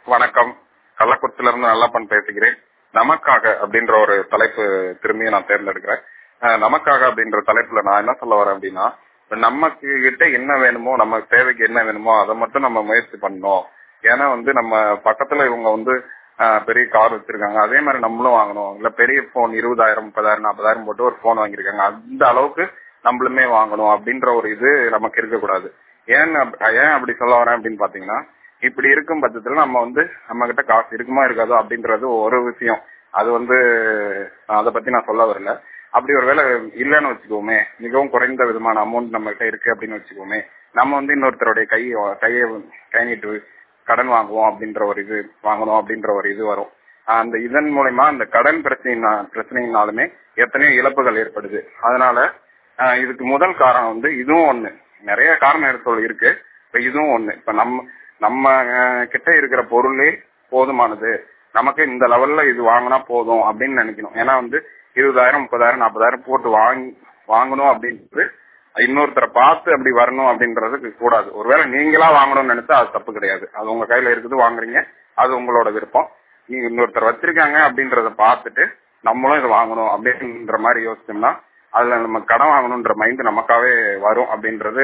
வணக்கம் கள்ளக்குறிச்சில இருந்து நல்லப்பன் பேசுகிறேன் நமக்காக அப்படின்ற ஒரு தலைப்பு திரும்பியும் நான் தேர்ந்தெடுக்கிறேன் அஹ் நமக்காக அப்படின்ற தலைப்புல நான் என்ன சொல்ல வரேன் அப்படின்னா நமக்கு கிட்ட என்ன வேணுமோ நம்ம தேவைக்கு என்ன வேணுமோ அதை மட்டும் நம்ம முயற்சி பண்ணணும் ஏன்னா வந்து நம்ம பக்கத்துல இவங்க வந்து அஹ், பெரிய கார் வச்சிருக்காங்க அதே மாதிரி நம்மளும் வாங்கணும் இல்ல பெரிய போன் இருபதாயிரம் முப்பதாயிரம் நாற்பதாயிரம் போட்டு ஒரு போன் வாங்கியிருக்காங்க அந்த அளவுக்கு நம்மளுமே வாங்கணும் அப்படின்ற ஒரு இது நமக்கு இருக்கக்கூடாது ஏன் அப்- ஏன் அப்படி சொல்ல வரேன் அப்படின்னு பாத்தீங்கன்னா இப்படி இருக்கும் பட்சத்துல நம்ம வந்து நம்ம கிட்ட காசு இருக்குமா இருக்காதோ அப்படின்றது ஒரு விஷயம் அது வந்து அதை பத்தி நான் சொல்ல வரல அப்படி ஒரு வேலை இல்லைன்னு வச்சுக்கோமே மிகவும் குறைந்த விதமான அமௌண்ட் நம்ம கிட்ட இருக்கு அப்படின்னு வச்சுக்கோமே நம்ம வந்து இன்னொருத்தருடைய கை கையை கை நீட்டு கடன் வாங்குவோம் அப்படின்ற ஒரு இது வாங்கணும் அப்படின்ற ஒரு இது வரும் அந்த இதன் மூலயமா அந்த கடன் பிரச்சனை பிரச்சனையினாலுமே எத்தனையோ இழப்புகள் ஏற்படுது அதனால ஆஹ் இதுக்கு முதல் காரணம் வந்து இதுவும் ஒண்ணு நிறைய காரணம் எடுத்து இருக்கு இப்ப இதுவும் ஒண்ணு இப்ப நம்ம நம்ம ஆஹ் கிட்ட இருக்கிற பொருளே போதுமானது நமக்கு இந்த லெவல்ல இது வாங்கினா போதும் அப்படின்னு நினைக்கணும் ஏன்னா வந்து இருபதாயிரம் முப்பதாயிரம் நாற்பதாயிரம் போட்டு வாங்கி வாங்கணும் அப்படின்றது இன்னொருத்தரை பார்த்து அப்படி வரணும் அப்படின்றதுக்கு கூடாது ஒருவேளை நீங்களா வாங்கணும்னு நினைச்சா அது தப்பு கிடையாது அது உங்க கையில இருக்குது வாங்குறீங்க அது உங்களோட விருப்பம் நீங்க இன்னொருத்தர் வச்சிருக்காங்க அப்படின்றத பார்த்துட்டு நம்மளும் இது வாங்கணும் அப்படின்ற மாதிரி யோசிச்சோம்னா அதுல நம்ம கடன் வாங்கணும்ன்ற மைண்ட் நமக்காவே வரும் அப்படின்றது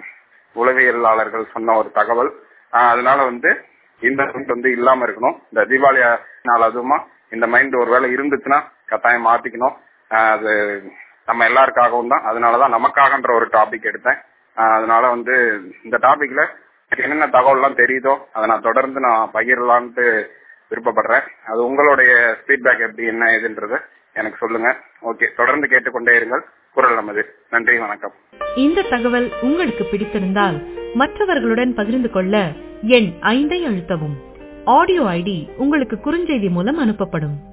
உளவியலாளர்கள் சொன்ன ஒரு தகவல் ஆஹ் அதனால வந்து இந்த மைண்ட் வந்து இல்லாம இருக்கணும் இந்த தீபாவளி நாள் அதுவுமா இந்த மைண்ட் ஒருவேளை இருந்துச்சுன்னா கட்டாயம் மாத்திக்கணும் ஆஹ் அது நம்ம எல்லாருக்காகவும் தான் அதனாலதான் நமக்காகன்ற ஒரு டாபிக் எடுத்தேன் ஆஹ் அதனால வந்து இந்த டாபிக்ல எனக்கு என்னென்ன தகவல்லாம் தெரியுதோ அதை நான் தொடர்ந்து நான் பகிரலான்ட்டு விருப்பப்படுறேன் அது உங்களுடைய ஃபீட்பேக் எப்படி என்ன ஏதுன்றது எனக்கு சொல்லுங்க ஓகே தொடர்ந்து கேட்டுக்கொண்டே இருங்கள் குரல் நமது நன்றி வணக்கம் இந்த தகவல் உங்களுக்கு பிடித்திருந்தால் மற்றவர்களுடன் பகிர்ந்து கொள்ள எண் ஐந்தை அழுத்தவும் ஆடியோ ஐடி உங்களுக்கு குறுஞ்செய்தி மூலம் அனுப்பப்படும்